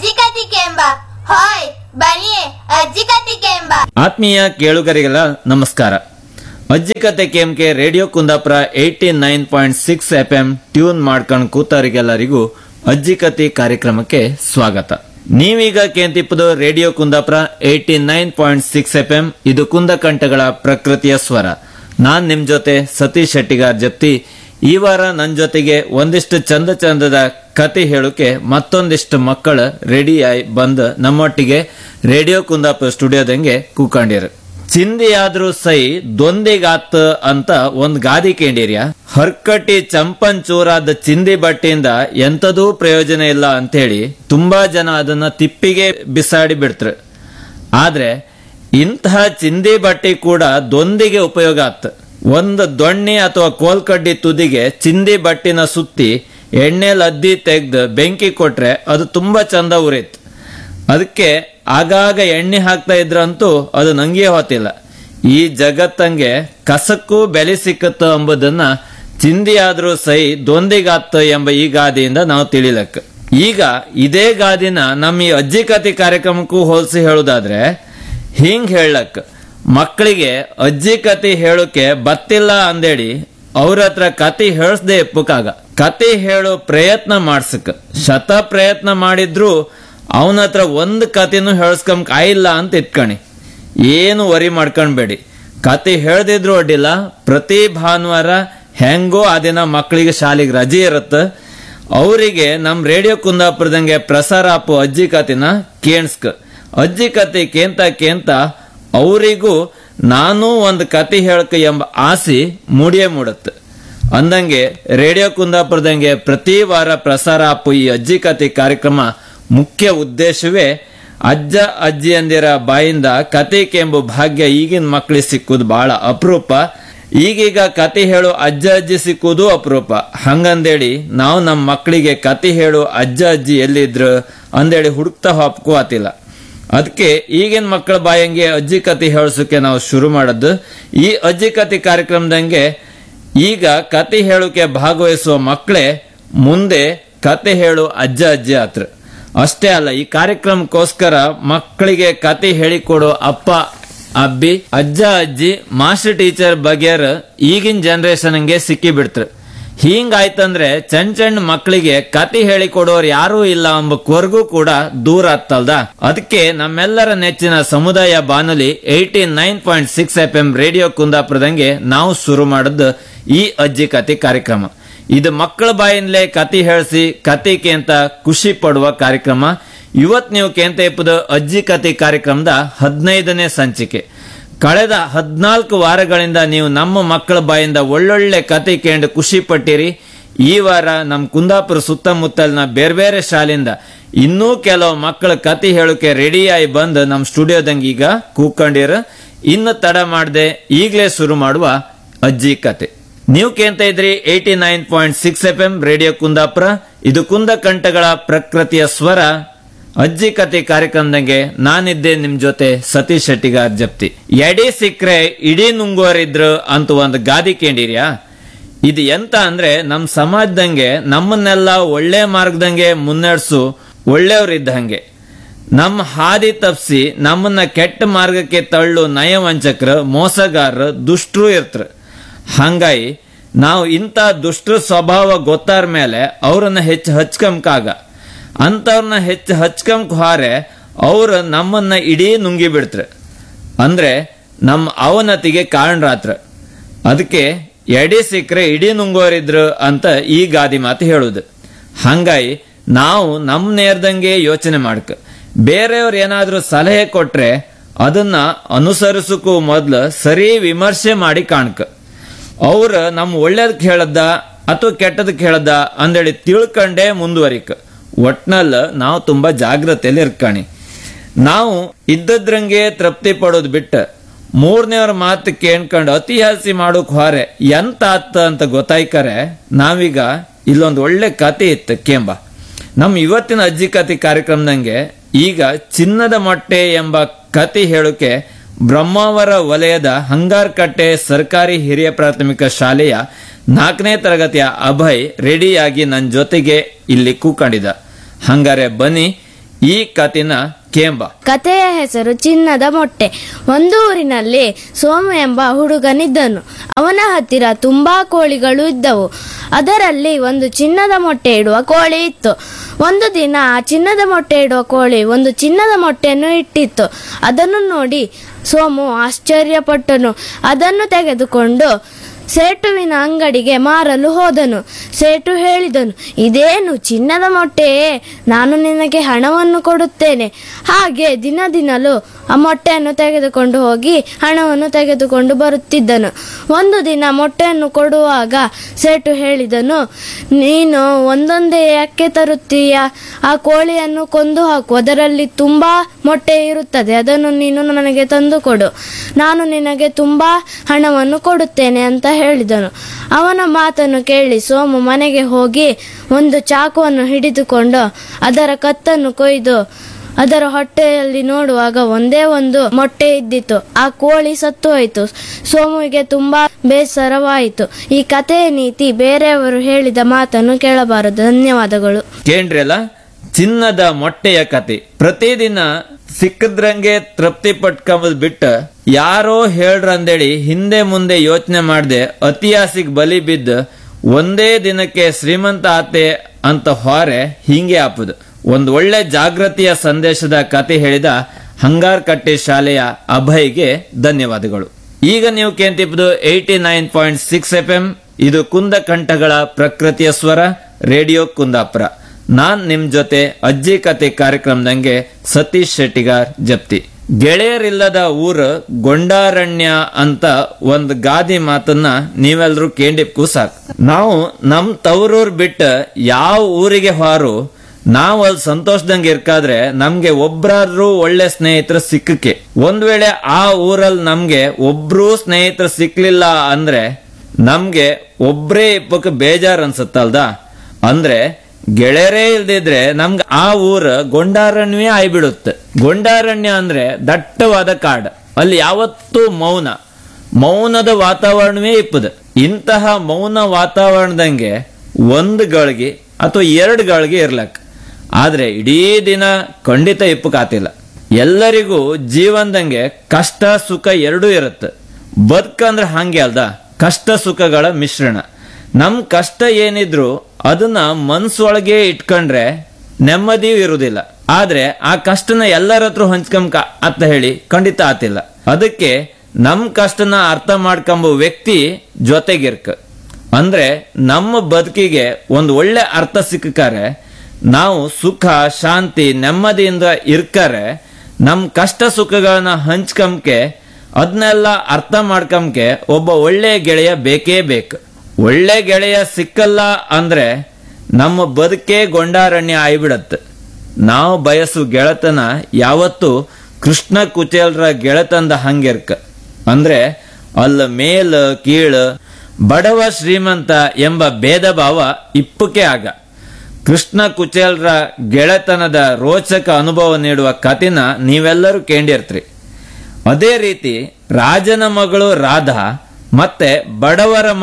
ಅಜ್ಜಿ ಕತಿಕೆ ಎಂಬ ಹಾಯ್ ಬನ್ನಿಯೇ ಅಜ್ಜಿ ಕತಿಕೆ ಎಂಬ ಆತ್ಮೀಯ ಕೇಳುಗರಿಗೆಲ್ಲ ನಮಸ್ಕಾರ ಅಜ್ಜಿ ಕತೆ ಕೇಮ್ಕೆ radio Kundapura eighty nine point six F M tune ಮಾಡ್ಕೊಂಡು ಕೂತವರಿಗೆಲ್ಲರಿಗೂ ಅಜ್ಜಿ ಕತೆ ಕಾರ್ಯಕ್ರಮಕ್ಕೆ ಸ್ವಾಗತ ನೀವೀಗ ಕೇಂತಿಪ್ಪದು radio Kundapura eighty nine point six F M ಇದು ಕುಂದಕಂಠಗಳ ಪ್ರಕೃತಿಯ ಸ್ವರ ನಾನ್ ನಿಮ್ ಜೊತೆ ಸತೀಶ್ ಶೆಟ್ಟಿಗಾರ್ ಜಪ್ತಿ ಈ ವಾರ ನನ್ನ ಜೊತೆಗೆ ಒಂದಿಷ್ಟು ಚಂದ ಚಂದದ ಕತೆ ಹೇಳೋಕೆ ಮತ್ತೊಂದಿಷ್ಟು ಮಕ್ಕಳು ರೆಡಿ ಆಗಿ ಬಂದು ನಮ್ಮೊಟ್ಟಿಗೆ ರೇಡಿಯೋ ಕುಂದಾಪುರ ಸ್ಟುಡಿಯೋದಂಗೆ ಕೂಕೊಂಡಿರು ಚಿಂದಿಯಾದ್ರೂ ಸೈ ದೊಂದಿಗಾತ್ ಅಂತ ಒಂದ್ ಗಾದಿ ಕೇಂಡಿರ್ಯ ಹರ್ಕಟಿ ಚಂಪನ್ ಚೂರಾದ ಚಿಂದಿ ಬಟ್ಟೆಯಿಂದ ಎಂತದೂ ಪ್ರಯೋಜನ ಇಲ್ಲ ಅಂತೇಳಿ ತುಂಬಾ ಜನ ಅದನ್ನ ತಿಪ್ಪಿಗೆ ಬಿಸಾಡಿ ಬಿಡ್ತ್ರು ಆದ್ರೆ ಇಂತಹ ಚಿಂದಿ ಬಟ್ಟೆ ಕೂಡ ದೊಂದಿಗೆ ಉಪಯೋಗ ಆತ್ ಒಂದು ದೊಣ್ಣೆ ಅಥವಾ ಕೋಲ್ಕಡ್ಡಿ ತುದಿಗೆ ಚಿಂದಿ ಬಟ್ಟಿನ ಸುತ್ತಿ ಎಣ್ಣೆಲ್ ಅದ್ದಿ ತೆಗ್ದು ಬೆಂಕಿ ಕೊಟ್ರೆ ಅದು ತುಂಬಾ ಚಂದ ಉರಿತ್ ಅದಕ್ಕೆ ಆಗಾಗ ಎಣ್ಣೆ ಹಾಕ್ತಾ ಇದ್ರಂತೂ ಅದು ನಂಗೆ ಹೊತ್ತಿಲ್ಲ ಈ ಜಗತ್ತಂಗೆ ಕಸಕ್ಕೂ ಬೆಲೆ ಸಿಕ್ಕತ್ತ ಎಂಬುದನ್ನ ಚಿಂದಿ ಆದ್ರೂ ಸೈ ದೊಂದಿಗಾತ್ ಎಂಬ ಈ ಗಾದೆಯಿಂದ ನಾವು ತಿಳಿಲಕ್ಕ ಈಗ ಇದೇ ಗಾದಿನ ನಮ್ಮ ಈ ಅಜ್ಜಿ ಕತೆ ಕಾರ್ಯಕ್ರಮಕ್ಕೂ ಹೋಲಿಸಿ ಹೇಳುದಾದ್ರೆ ಹಿಂಗ್ ಹೇಳಕ್ ಮಕ್ಕಳಿಗೆ ಅಜ್ಜಿ ಕತೆ ಹೇಳೋಕೆ ಬತ್ತಿಲ್ಲ ಅಂದೇಳಿ ಅವ್ರ ಹತ್ರ ಕತೆ ಹೇಳಿಸ್ದೆ ಎಪ್ಪಕ್ಕಾಗ ಕತೆ ಹೇಳೋ ಪ್ರಯತ್ನ ಮಾಡ್ಸಕ್ ಶತ ಪ್ರಯತ್ನ ಮಾಡಿದ್ರು ಅವನ ಹತ್ರ ಒಂದ್ ಕತೆನೂ ಹೇಳ್ಸ್ಕೊಂಬಕ್ ಆಯಿಲ್ಲ ಅಂತ ಇಟ್ಕಣಿ ಏನು ವರಿ ಮಾಡ್ಕೊಂಡ್ಬೇಡಿ ಕತೆ ಹೇಳ್ದಿದ್ರು ಅಡ್ಡಿಲ್ಲ ಪ್ರತಿ ಭಾನುವಾರ ಹೆಂಗೋ ಆ ದಿನ ಮಕ್ಕಳಿಗೆ ಶಾಲೆಗೆ ರಜೆ ಇರತ್ತ ಅವರಿಗೆ ನಮ್ ರೇಡಿಯೋ ಕುಂದಾಪುರದಂಗೆ ಪ್ರಸಾರ ಆಪು ಅಜ್ಜಿ ಕತೆನ ಕೇಣಿಸ್ಕ ಅಜ್ಜಿ ಕತೆ ಕೇಂತ ಕೇಂತ ಅವರಿಗೂ ನಾನು ಒಂದು ಕತೆ ಹೇಳ್ಕ ಎಂಬ ಆಸೆ ಮೂಡಿಯೇ ಮೂಡತ್ತೆ ಅಂದಂಗೆ ರೇಡಿಯೋ ಕುಂದಾಪುರದಂಗೆ ಪ್ರತಿ ವಾರ ಪ್ರಸಾರ ಆಪು ಈ ಅಜ್ಜಿ ಕತೆ ಕಾರ್ಯಕ್ರಮ ಮುಖ್ಯ ಉದ್ದೇಶವೇ ಅಜ್ಜ ಅಜ್ಜಿಯಂದಿರ ಬಾಯಿಂದ ಕತೆ ಕೆಂಬು ಭಾಗ್ಯ ಈಗಿನ ಮಕ್ಕಳಿಗೆ ಸಿಕ್ಕುದು ಬಹಳ ಅಪರೂಪ ಈಗೀಗ ಕತೆ ಹೇಳೋ ಅಜ್ಜ ಅಜ್ಜಿ ಸಿಕ್ಕುದು ಅಪರೂಪ ಹಂಗಂದೇಳಿ ನಾವು ನಮ್ಮ ಮಕ್ಕಳಿಗೆ ಕತೆ ಹೇಳೋ ಅಜ್ಜ ಅಜ್ಜಿ ಎಲ್ಲಿದ್ರು ಅಂದೇಳಿ ಹುಡುಕ್ತಾ ಹಾಪ್ಕೋ ಆತಿಲ್ಲ ಅದಕ್ಕೆ ಈಗಿನ ಮಕ್ಕಳ ಬಾಯಂಗೆ ಅಜ್ಜಿ ಕತೆ ಹೇಳ್ಸೋಕೆ ನಾವು ಶುರು ಮಾಡದ್ದು ಈ ಅಜ್ಜಿ ಕತೆ ಕಾರ್ಯಕ್ರಮದಂಗೆ ಈಗ ಕತೆ ಹೇಳೋಕೆ ಭಾಗವಹಿಸುವ ಮಕ್ಕಳೇ ಮುಂದೆ ಕತೆ ಹೇಳು ಅಜ್ಜ ಅಜ್ಜಿ ಆತ್ರ ಅಷ್ಟೇ ಅಲ್ಲ ಈ ಕಾರ್ಯಕ್ರಮಕ್ಕೋಸ್ಕರ ಮಕ್ಕಳಿಗೆ ಕತೆ ಹೇಳಿಕೊಡೋ ಅಪ್ಪ ಅಬ್ಬಿ ಅಜ್ಜ ಅಜ್ಜಿ ಮಾಸ್ಟರ್ ಟೀಚರ್ ಬಗೆಯರ್ ಈಗಿನ ಜನರೇಷನ್ಗೆ ಸಿಕ್ಕಿ ಬಿಡ್ತ್ರು ಹಿಂಗಾಯ್ತಂದ್ರೆ ಚಂಡ್ ಚಂಡ್ ಮಕ್ಕಳಿಗೆ ಕತೆ ಹೇಳಿಕೊಡೋರು ಯಾರೂ ಇಲ್ಲ ಎಂಬ ಕೊರ್ಗೂ ಕೂಡ ದೂರ ಆಗ್ತಲ್ದ ಅದಕ್ಕೆ ನಮ್ಮೆಲ್ಲರ ನೆಚ್ಚಿನ ಸಮುದಾಯ ಬಾನುಲಿ eighty nine point six F M radio ಕುಂದಾಪುರದಂಗೆ ನಾವು ಶುರು ಮಾಡದ್ದು ಈ ಅಜ್ಜಿ ಕತೆ ಕಾರ್ಯಕ್ರಮ ಇದು ಮಕ್ಕಳ ಬಾಯಿಂದಲೇ ಕತೆ ಹೇಳಿಸಿ ಕತೆಗೆ ಅಂತ ಖುಷಿ ಪಡುವ ಕಾರ್ಯಕ್ರಮ ಇವತ್ ನೀವು ಕೇಂತ ಇಪ್ಪದ ಅಜ್ಜಿ ಕತೆ ಕಾರ್ಯಕ್ರಮದ ಹದಿನೈದನೇ ಸಂಚಿಕೆ ಕಳೆದ ಹದ್ನಾಲ್ಕು ವಾರಗಳಿಂದ ನೀವು ನಮ್ಮ ಮಕ್ಕಳ ಬಾಯಿಂದ ಒಳ್ಳೊಳ್ಳೆ ಕತೆ ಕೇಂದ್ರ ಖುಷಿ ಪಟ್ಟಿರಿ ಈ ವಾರ ನಮ್ಮ ಕುಂದಾಪುರ ಸುತ್ತಮುತ್ತಲಿನ ಬೇರೆ ಬೇರೆ ಶಾಲೆಯಿಂದ ಇನ್ನೂ ಕೆಲವು ಮಕ್ಕಳ ಕತೆ ಹೇಳೋಕೆ ರೆಡಿಯಾಗಿ ಬಂದು ನಮ್ಮ ಸ್ಟುಡಿಯೋದಂಗೆ ಈಗ ಕೂಕೊಂಡಿರ ಇನ್ನು ತಡ ಮಾಡದೆ ಈಗಲೇ ಶುರು ಮಾಡುವ ಅಜ್ಜಿ ಕತೆ ನೀವು ಕೇಳ್ತಾ ಇದ್ರಿ eighty nine point six F M radio Kundapura ಇದು ಕುಂದ ಕಂಠಗಳ ಪ್ರಕೃತಿಯ ಸ್ವರ ಅಜ್ಜಿ ಕತೆ ಕಾರ್ಯಕ್ರಮದಂಗೆ ನಾನಿದ್ದೆ ನಿಮ್ ಜೊತೆ ಸತೀಶ್ ಶೆಟ್ಟಿಗಾರ್ ಜಪ್ತಿ ಎಡೆ ಸಿಕ್ರೆ ಇಡೀ ನುಂಗೋರಿದ್ರು ಅಂತ ಒಂದು ಗಾದಿ ಕೇಳಿರ್ಯಾ ಇದು ಎಂತ ಅಂದ್ರೆ ನಮ್ ಸಮಾಜದಂಗೆ ನಮ್ಮನ್ನೆಲ್ಲ ಒಳ್ಳೆ ಮಾರ್ಗದಂಗೆ ಮುನ್ನಡೆಸು ಒಳ್ಳೆಯವ್ರಿದ್ದಂಗೆ ನಮ್ಮ ಹಾದಿ ತಪ್ಸಿ ನಮ್ಮನ್ನ ಕೆಟ್ಟ ಮಾರ್ಗಕ್ಕೆ ತಳ್ಳು ನಯವಂಚಕರು ಮೋಸಗಾರರು ದುಷ್ಟರು ಇರ್ತ್ರ ಹಂಗಾಗಿ ನಾವು ಇಂಥ ದುಷ್ಟ ಸ್ವಭಾವ ಗೊತ್ತಾರ ಮೇಲೆ ಅವ್ರನ್ನ ಹೆಚ್ಚು ಹಚ್ಕಂಕಾಗ ಅಂಥವ್ರನ್ನ ಹೆಚ್ಚು ಹಚ್ಕಂಕ್ ಹಾರೆ ಅವ್ರು ನಮ್ಮನ್ನ ಇಡೀ ನುಂಗಿ ಬಿಡ್ತ್ರ ಅಂದ್ರೆ ನಮ್ಮ ಅವನತಿಗೆ ಕಾರಣರಾತ್ರ ಅದಕ್ಕೆ ಎಡೆ ಸಿಕ್ಕರೆ ಇಡೀ ನುಂಗೋರಿದ್ರು ಅಂತ ಈ ಗಾದಿ ಮಾತು ಹೇಳುದು ಹಂಗಾಗಿ ನಾವು ನಮ್ಮ ನೇರ್ದಂಗೆ ಯೋಚನೆ ಮಾಡ್ಕ ಬೇರೆಯವ್ರು ಏನಾದ್ರೂ ಸಲಹೆ ಕೊಟ್ರೆ ಅದನ್ನ ಅನುಸರಿಸಕ್ಕೂ ಮೊದ್ಲು ಸರಿ ವಿಮರ್ಶೆ ಮಾಡಿ ಕಾಣ್ಕ ಅವ್ರ ನಮ್ ಒಳ್ಳೇದಕ್ಕೆ ಹೇಳದ್ದ ಅಥವಾ ಕೆಟ್ಟದಕ್ಕೆ ಹೇಳದ್ದ ಅಂದೇಳಿ ತಿಳ್ಕಂಡೇ ಮುಂದುವರಿಕ ಒಟ್ನಲ್ಲ ನಾವು ತುಂಬಾ ಜಾಗ್ರತೆಯಲ್ಲಿ ಇರ್ಕಣಿ ನಾವು ಇದ್ದದ್ರಂಗೆ ತೃಪ್ತಿ ಪಡೋದು ಬಿಟ್ಟ ಮೂರನೇವ್ರ ಮಾತು ಕೇಳ್ಕೊಂಡು ಅತಿಹಾಸಿ ಮಾಡೋಕ್ ಹೊರೆ ಎಂತ ಆತ ಅಂತ ಗೊತ್ತಾಯ್ಕರೆ ನಾವೀಗ ಇಲ್ಲೊಂದು ಒಳ್ಳೆ ಕತೆ ಇತ್ತು ಕೇಂಬ ನಮ್ ಇವತ್ತಿನ ಅಜ್ಜಿ ಕತೆ ಕಾರ್ಯಕ್ರಮದಂಗೆ ಈಗ ಚಿನ್ನದ ಮೊಟ್ಟೆ ಎಂಬ ಕತೆ ಹೇಳೋಕೆ ಬ್ರಹ್ಮಾವರ ವಲಯದ ಹಂಗಾರ್ಕಟ್ಟೆ ಸರ್ಕಾರಿ ಹಿರಿಯ ಪ್ರಾಥಮಿಕ ಶಾಲೆಯ ನಾಲ್ಕನೇ ತರಗತಿಯ ಅಭಯ್ ರೆಡಿಯಾಗಿ ನನ್ನ ಜೊತೆಗೆ ಇಲ್ಲಿ ಕೂಕೊಂಡಿದ್ದ ಹಂಗಾರೆ ಬನ್ನಿ ಈ ಕತಿನ ಕೇಂಬ ಕಥೆಯ ಹೆಸರು ಚಿನ್ನದ ಮೊಟ್ಟೆ ಒಂದು ಊರಿನಲ್ಲಿ ಸೋಮು ಎಂಬ ಹುಡುಗನಿದ್ದನು ಅವನ ಹತ್ತಿರ ತುಂಬಾ ಕೋಳಿಗಳು ಇದ್ದವು ಅದರಲ್ಲಿ ಒಂದು ಚಿನ್ನದ ಮೊಟ್ಟೆ ಇಡುವ ಕೋಳಿ ಇತ್ತು ಒಂದು ದಿನ ಆ ಚಿನ್ನದ ಮೊಟ್ಟೆ ಇಡುವ ಕೋಳಿ ಒಂದು ಚಿನ್ನದ ಮೊಟ್ಟೆಯನ್ನು ಇಟ್ಟಿತ್ತು ಅದನ್ನು ನೋಡಿ ಸೋಮು ಆಶ್ಚರ್ಯಪಟ್ಟನು ಅದನ್ನು ತೆಗೆದುಕೊಂಡು ಸೇಟುವಿನ ಅಂಗಡಿಗೆ ಮಾರಲು ಹೋದನು ಸೇಟು ಹೇಳಿದನು ಇದೇನು ಚಿನ್ನದ ಮೊಟ್ಟೆಯೇ ನಾನು ನಿನಗೆ ಹಣವನ್ನು ಕೊಡುತ್ತೇನೆ ಹಾಗೆ ದಿನ ದಿನಲು ಆ ಮೊಟ್ಟೆಯನ್ನು ತೆಗೆದುಕೊಂಡು ಹೋಗಿ ಹಣವನ್ನು ತೆಗೆದುಕೊಂಡು ಬರುತ್ತಿದ್ದನು ಒಂದು ದಿನ ಮೊಟ್ಟೆಯನ್ನು ಕೊಡುವಾಗ ಸೇಟು ಹೇಳಿದನು ನೀನು ಒಂದೊಂದೇ ಯಾಕೆ ತರುತ್ತೀಯ ಆ ಕೋಳಿಯನ್ನು ಕೊಂದು ಹಾಕು ಅದರಲ್ಲಿ ತುಂಬಾ ಮೊಟ್ಟೆ ಇರುತ್ತದೆ ಅದನ್ನು ನೀನು ನನಗೆ ತಂದು ಕೊಡು ನಾನು ನಿನಗೆ ತುಂಬಾ ಹಣವನ್ನು ಕೊಡುತ್ತೇನೆ ಅಂತ ಹೇಳಿದನು ಅವನ ಮಾತನ್ನು ಕೇಳಿ ಸೋಮು ಮನೆಗೆ ಹೋಗಿ ಒಂದು ಚಾಕುವನ್ನು ಹಿಡಿದುಕೊಂಡು ಅದರ ಕತ್ತನ್ನು ಕೊಯ್ದು ಅದರ ಹೊಟ್ಟೆಯಲ್ಲಿ ನೋಡುವಾಗ ಒಂದೇ ಒಂದು ಮೊಟ್ಟೆ ಇದ್ದಿತು ಆ ಕೋಳಿ ಸತ್ತು ಹೋಯಿತು ಸೋಮುವಿಗೆ ತುಂಬಾ ಬೇಸರವಾಯಿತು ಈ ಕಥೆಯ ನೀತಿ ಬೇರೆಯವರು ಹೇಳಿದ ಮಾತನ್ನು ಕೇಳಬಾರದು ಧನ್ಯವಾದಗಳು ಕೇಂದ್ರಲ್ಲ ಚಿನ್ನದ ಮೊಟ್ಟೆಯ ಕತೆ ಪ್ರತಿದಿನ ಸಿಕ್ಕದ್ರಂಗೆ ತೃಪ್ತಿ ಪಟ್ಕೊಂಬದ್ ಬಿಟ್ಟ ಯಾರೋ ಹೇಳ್ರಂದೇಳಿ ಹಿಂದೆ ಮುಂದೆ ಯೋಚನೆ ಮಾಡದೆ ಅತಿಯಾಸಿಗ್ ಬಲಿ ಬಿದ್ದ ಒಂದೇ ದಿನಕ್ಕೆ ಶ್ರೀಮಂತ ಆತೆ ಅಂತ ಹೊರೆ ಹಿಂಗೆ ಆಪುದು ಒಂದ್ ಒಳ್ಳೆ ಜಾಗೃತಿಯ ಸಂದೇಶದ ಕತೆ ಹೇಳಿದ ಹಂಗಾರ್ ಕಟ್ಟೆ ಶಾಲೆಯ ಅಭಯ್ಗೆ ಧನ್ಯವಾದಗಳು ಈಗ ನೀವು ಕೇಂತಿಪ್ಪದು eighty nine point six F M ಇದು ಕುಂದ ಕಂಠಗಳ ಪ್ರಕೃತಿಯ ಸ್ವರ ರೇಡಿಯೋ ಕುಂದಾಪುರ ನಾನ್ ನಿಮ್ ಜೊತೆ ಅಜ್ಜಿ ಕತೆ ಕಾರ್ಯಕ್ರಮದಂಗೆ ಸತೀಶ್ ಶೆಟ್ಟಿಗಾರ್ ಜಪ್ತಿ ಗೆಳೆಯರಿಲ್ಲದ ಊರು ಗೊಂಡಾರಣ್ಯ ಅಂತ ಒಂದ್ ಗಾದಿ ಮಾತನ್ನ ನೀವೆಲ್ರೂ ಕೇಂಡಿಪ್ಕು ಸಾಕು ನಾವು ನಮ್ ತವರೂರ್ ಬಿಟ್ಟ ಯಾವ ಊರಿಗೆ ಹಾರು ನಾವು ಅಲ್ಲಿ ಸಂತೋಷದಂಗೆ ಇರ್ಕಾದ್ರೆ ನಮ್ಗೆ ಒಬ್ರಾದ್ರೂ ಒಳ್ಳೆ ಸ್ನೇಹಿತರು ಸಿಕ್ಕಕ್ಕೆ ಒಂದ್ ವೇಳೆ ಆ ಊರಲ್ಲಿ ನಮ್ಗೆ ಒಬ್ರೂ ಸ್ನೇಹಿತರು ಸಿಕ್ಲಿಲ್ಲ ಅಂದ್ರೆ ನಮ್ಗೆ ಒಬ್ರೇ ಇಪ್ಪಕ್ಕೆ ಬೇಜಾರ್ ಅನ್ಸುತ್ತಲ್ದ ಅಂದ್ರೆ ಗೆಳೆಯರೇ ಇಲ್ದಿದ್ರೆ ನಮ್ಗೆ ಆ ಊರ ಗೊಂಡಾರಣ್ಯವೇ ಆಯ್ಬಿಡುತ್ತೆ ಗೊಂಡಾರಣ್ಯ ಅಂದ್ರೆ ದಟ್ಟವಾದ ಕಾಡು ಅಲ್ಲಿ ಯಾವತ್ತೂ ಮೌನ ಮೌನದ ವಾತಾವರಣವೇ ಇಪ್ಪದು ಇಂತಹ ಮೌನ ವಾತಾವರಣದಂಗೆ ಒಂದು ಗಳಿಗೆ ಅಥವಾ ಎರಡು ಗಳಿಗೆ ಇರ್ಲಕ್ ಆದ್ರೆ ಇಡೀ ದಿನ ಖಂಡಿತ ಇಪ್ಪಕಾತಿಲ್ಲ ಎಲ್ಲರಿಗೂ ಜೀವನದಂಗೆ ಕಷ್ಟ ಸುಖ ಎರಡೂ ಇರುತ್ತೆ ಬದುಕಂದ್ರೆ ಹಂಗೆ ಅಲ್ದ ಕಷ್ಟ ಸುಖಗಳ ಮಿಶ್ರಣ ನಮ್ ಕಷ್ಟ ಏನಿದ್ರು ಅದನ್ನ ಮನ್ಸೊಳಗೆ ಇಟ್ಕೊಂಡ್ರೆ ನೆಮ್ಮದಿಯೂ ಇರುವುದಿಲ್ಲ ಆದ್ರೆ ಆ ಕಷ್ಟನ ಎಲ್ಲರ ಹತ್ರ ಹಂಚ್ಕೊಂಬ ಅಂತ ಹೇಳಿ ಖಂಡಿತ ಆತಿಲ್ಲ ಅದಕ್ಕೆ ನಮ್ ಕಷ್ಟನ ಅರ್ಥ ಮಾಡ್ಕೊಂಬ ವ್ಯಕ್ತಿ ಜೊತೆಗಿರ್ಕ ಅಂದ್ರೆ ನಮ್ಮ ಬದುಕಿಗೆ ಒಂದು ಒಳ್ಳೆ ಅರ್ಥ ಸಿಕ್ಕರೆ ನಾವು ಸುಖ ಶಾಂತಿ ನೆಮ್ಮದಿಯಿಂದ ಇರ್ಕರೆ ನಮ್ ಕಷ್ಟ ಸುಖಗಳನ್ನ ಹಂಚ್ಕಂಕೆ ಅದನ್ನೆಲ್ಲ ಅರ್ಥ ಮಾಡ್ಕಂಕೆ ಒಬ್ಬ ಒಳ್ಳೆ ಗೆಳೆಯ ಬೇಕೇ ಬೇಕು ಒಳ್ಳೆ ಗೆಳೆಯ ಸಿಕ್ಕಲ್ಲ ಅಂದ್ರೆ ನಮ್ಮ ಬದುಕೇ ಗೊಂಡಾರಣ್ಯ ಆಯ್ಬಿಡತ್ತೆ ನಾವು ಬಯಸು ಗೆಳತನ ಯಾವತ್ತು ಕೃಷ್ಣ ಕುಚೇಲ್ರ ಗೆಳತಂದ ಹಂಗಿರ್ಕ ಅಂದ್ರೆ ಅಲ್ಲ ಮೇಲ ಕೀಳು ಬಡವ ಶ್ರೀಮಂತ ಎಂಬ ಭೇದ ಭಾವ ಇಪ್ಪಕ್ಕೆ ಆಗ ಕೃಷ್ಣ ಕುಚೇಲ್ರ ಗೆಳೆತನದ ರೋಚಕ ಅನುಭವ ನೀಡುವ ಕಥೆನ ನೀವೆಲ್ಲರೂ ಕೇಳಿರ್ತ್ರಿ ಅದೇ ರೀತಿ ರಾಜನ ಮಗಳು ರಾಧಾ ಮತ್ತೆ ಬಡವರ